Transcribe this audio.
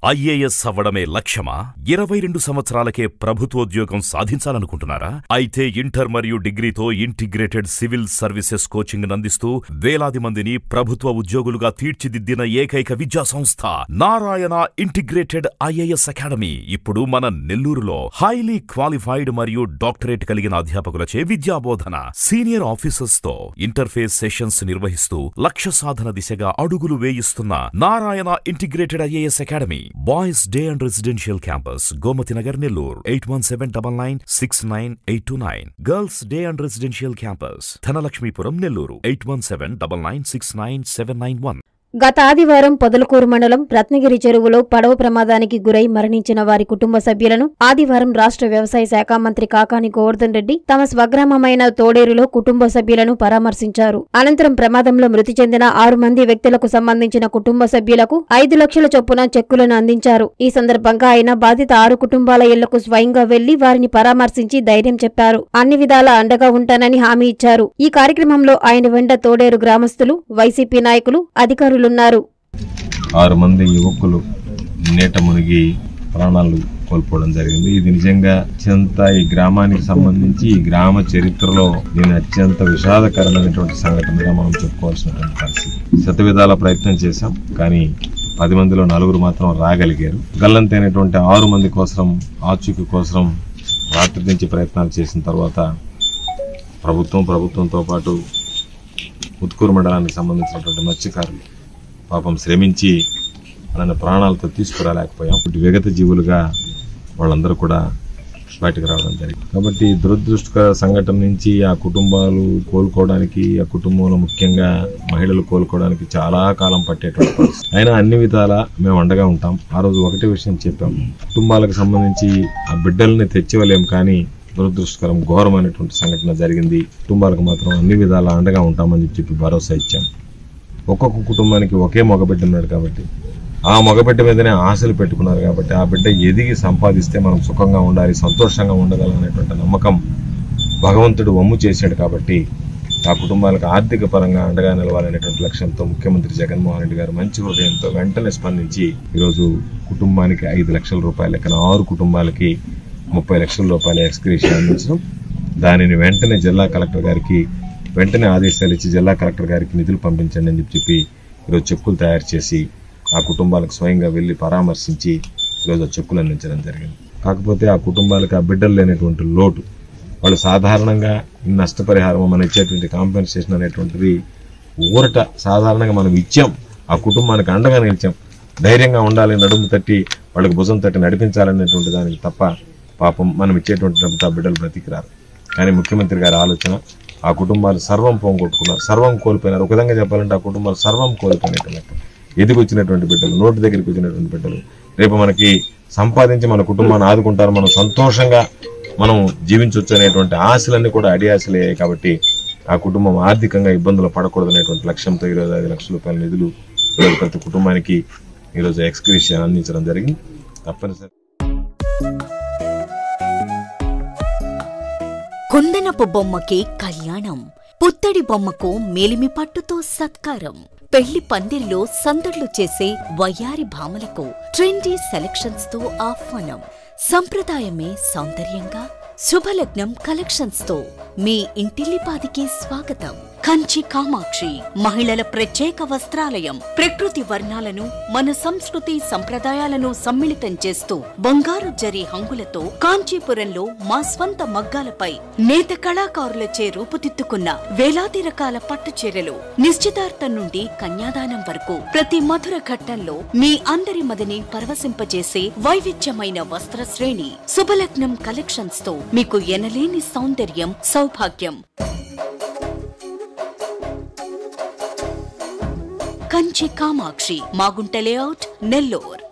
IAS అవ్వడమే లక్ష్యమా ఇరవై రెండు సంవత్సరాలకే ప్రభుత్వోద్యోగం సాధించాలనుకుంటున్నారా అయితే ఇంటర్ మరియు డిగ్రీతో ఇంటిగ్రేటెడ్ సివిల్ సర్వీసెస్ కోచింగ్ అందిస్తూ వేలాది మందిని ప్రభుత్వ ఉద్యోగులుగా తీర్చిదిద్దిన ఏకైక విద్యా సంస్థ నారాయణ ఇంటిగ్రేటెడ్ ఐఏఎస్ అకాడమీ ఇప్పుడు మన నెల్లూరులో హైలీ క్వాలిఫైడ్ మరియు డాక్టరేట్ కలిగిన అధ్యాపకులచే విద్యాబోధన సీనియర్ ఆఫీసర్స్ తో ఇంటర్ఫేస్ సెషన్స్ నిర్వహిస్తూ లక్ష్య సాధన దిశగా అడుగులు వేయిస్తున్న Narayana integrated IAS academy boys day and residential campus Gomathi Nagar Nellore eight one seven double nine six nine eight two nine girls day and residential campus Dhanalakshmipuram Nellore eight one seven double nine six nine seven nine one గత ఆదివారం పొదలకూరు మండలం రత్నగిరి చెరువులో పడవ ప్రమాదానికి గురై మరణించిన వారి కుటుంబ సభ్యులను ఆదివారం రాష్ట్ర వ్యవసాయ శాఖ మంత్రి కాకాని గోవర్ధన్ రెడ్డి తమ స్వగ్రామమైన తోడేరులో కుటుంబ సభ్యులను పరామర్శించారు అనంతరం ప్రమాదంలో మృతి చెందిన ఆరు మంది వ్యక్తులకు సంబంధించిన కుటుంబ సభ్యులకు ఐదు లక్షల చొప్పున చెక్కులను అందించారు ఈ సందర్భంగా ఆయన బాధిత ఆరు కుటుంబాల ఇళ్లకు స్వయంగా వెళ్లి వారిని పరామర్శించి ధైర్యం చెప్పారు అన్ని విధాల అండగా ఉంటానని హామీ ఇచ్చారు ఈ కార్యక్రమంలో ఆయన వెంట తోడేరు గ్రామస్తులు వైసీపీ నాయకులు అధికారులున్నారు ఆరు మంది యువకులు నీట మునిగి ప్రాణాలు కోల్పోవడం జరిగింది ఇది నిజంగా అత్యంత ఈ గ్రామానికి సంబంధించి ఈ గ్రామ చరిత్రలో నేను అత్యంత విషాదకరమైనటువంటి సంఘటనగా మనం చెప్పుకోవాల్సినటువంటి పరిస్థితి శతవిధాల ప్రయత్నం చేశాం కానీ పది మందిలో నలుగురు మాత్రం రాగలిగారు గల్లంతైనటువంటి ఆరు మంది కోసం ఆచూకీ కోసం రాత్రి నుంచి ప్రయత్నాలు చేసిన తర్వాత ప్రభుత్వం ప్రభుత్వంతో పాటు ఉత్కూరు మండలానికి సంబంధించినటువంటి మత్స్యకారులు పాపం శ్రమించి మన ప్రాణాలతో తీసుకురాలేకపోయాం ఇటు విగత జీవులుగా వాళ్ళందరూ కూడా బయటకు రావడం జరిగింది కాబట్టి దురదృష్టకర సంఘటన నుంచి ఆ కుటుంబాలు కోలుకోవడానికి ఆ కుటుంబంలో ముఖ్యంగా మహిళలు కోలుకోవడానికి చాలా కాలం పట్టేటువంటి పరిస్థితి అయినా అన్ని విధాలా మేము అండగా ఉంటాం ఆ రోజు ఒకటే విషయం చెప్పాం కుటుంబాలకు సంబంధించి ఆ బిడ్డల్ని తెచ్చివ్వలేం కానీ దురదృష్టకరం ఘోరమైనటువంటి సంఘటన జరిగింది కుటుంబాలకు మాత్రం అన్ని విధాలా అండగా ఉంటామని చెప్పి భరోసా ఇచ్చాం ఒక్కొక్క కుటుంబానికి ఒకే మగబిడ్డ ఉన్నాడు కాబట్టి ఆ మగబిడ్డ మీదనే ఆశలు పెట్టుకున్నారు కాబట్టి ఆ బిడ్డ ఎదిగి సంపాదిస్తే మనం సుఖంగా ఉండాలి సంతోషంగా ఉండగలనేటువంటి నమ్మకం భగవంతుడు వమ్ము చేశాడు కాబట్టి ఆ కుటుంబాలకు ఆర్థిక పరంగా అండగా నిలవాలనేటువంటి లక్ష్యంతో ముఖ్యమంత్రి జగన్మోహన్ రెడ్డి గారు మంచి హృదయంతో వెంటనే స్పందించి ఈరోజు కుటుంబానికి ఐదు లక్షల రూపాయల లెక్కన ఆరు కుటుంబాలకి ముప్పై లక్షల రూపాయల ఎక్స్క్రీషన్ అందించడం దానిని వెంటనే జిల్లా కలెక్టర్ గారికి వెంటనే ఆదేశాలు ఇచ్చి జిల్లా కలెక్టర్ గారికి నిధులు పంపించండి అని చెప్పి చెప్పి ఈరోజు చెక్కులు తయారు చేసి ఆ కుటుంబాలకు స్వయంగా వెళ్లి పరామర్శించి ఈరోజు ఆ చెక్కులు అందించడం జరిగింది కాకపోతే ఆ కుటుంబాలకు ఆ బిడ్డలు లేనటువంటి లోటు వాళ్ళు సాధారణంగా ఈ నష్టపరిహారం మనం ఇచ్చేటువంటి కాంపెన్సేషన్ అనేటువంటిది ఊరట సాధారణంగా మనం ఇచ్చాం ఆ కుటుంబానికి అండగా నిలిచాం ధైర్యంగా ఉండాలి నడుము తట్టి వాళ్ళకి భుజం తట్టి నడిపించాలనేటువంటి దానికి తప్ప పాపం మనం ఇచ్చేటువంటి డబ్బుతో ఆ బిడ్డలు బ్రతికిరారు కానీ ముఖ్యమంత్రి గారి ఆలోచన ఆ కుటుంబాలు సర్వం పోగొట్టుకున్నారు సర్వం కోల్పోయినారు ఒక విధంగా చెప్పాలంటే ఆ కుటుంబాలు సర్వం కోల్పోయినట్టు ఎదిగి వచ్చినటువంటి బిడ్డలు నోటి దగ్గరికి వచ్చినటువంటి బిడ్డలు రేపు మనకి సంపాదించి మన కుటుంబాన్ని ఆదుకుంటారు మనం సంతోషంగా మనం జీవించవచ్చు అనేటువంటి ఆశలన్నీ కూడా అడి ఆశలు అయ్యాయి కాబట్టి ఆ కుటుంబం ఆర్థికంగా ఇబ్బందులు పడకూడదు అనేటువంటి లక్ష్యంతో ఈరోజు ఐదు లక్షల రూపాయల నిధులు ఈరోజు ప్రతి కుటుంబానికి ఈరోజు ఎక్స్క్రీషన్ అందించడం జరిగింది తప్పనిసరి కుందనపు బొమ్మకి కళ్యాణం పుత్తడి బొమ్మకు మేలిమి పట్టుతో సత్కారం పెళ్లి పందిరిలో సందడ్లు చేసే వయ్యారి భామలకు ట్రెండీ సెలక్షన్స్ తో ఆహ్వానం సంప్రదాయమే సౌందర్యంగా శుభలగ్నం కలెక్షన్స్ తో మీ ఇంటిల్లిపాదికి స్వాగతం కంచి కామాక్షి మహిళల ప్రత్యేక వస్త్రాలయం ప్రకృతి వర్ణాలను మన సంస్కృతి సంప్రదాయాలను సమ్మిళితం చేస్తూ బంగారు జరి హంగులతో కాంచీపురంలో మా స్వంత మగ్గాలపై నేత కళాకారులచే రూపుదిద్దుకున్న వేలాది రకాల పట్టు చీరలు నిశ్చితార్థం నుండి కన్యాదానం వరకు ప్రతి మధుర ఘట్టంలో మీ అందరి మదిని పరవశింపజేసే వైవిధ్యమైన వస్త్ర శ్రేణి శుభలగ్నం కలెక్షన్స్ తో మీకు ఎనలేని సౌందర్యం సౌభాగ్యం కంచి కామాక్షి మాగుంట లేఅవుట్ నెల్లూర్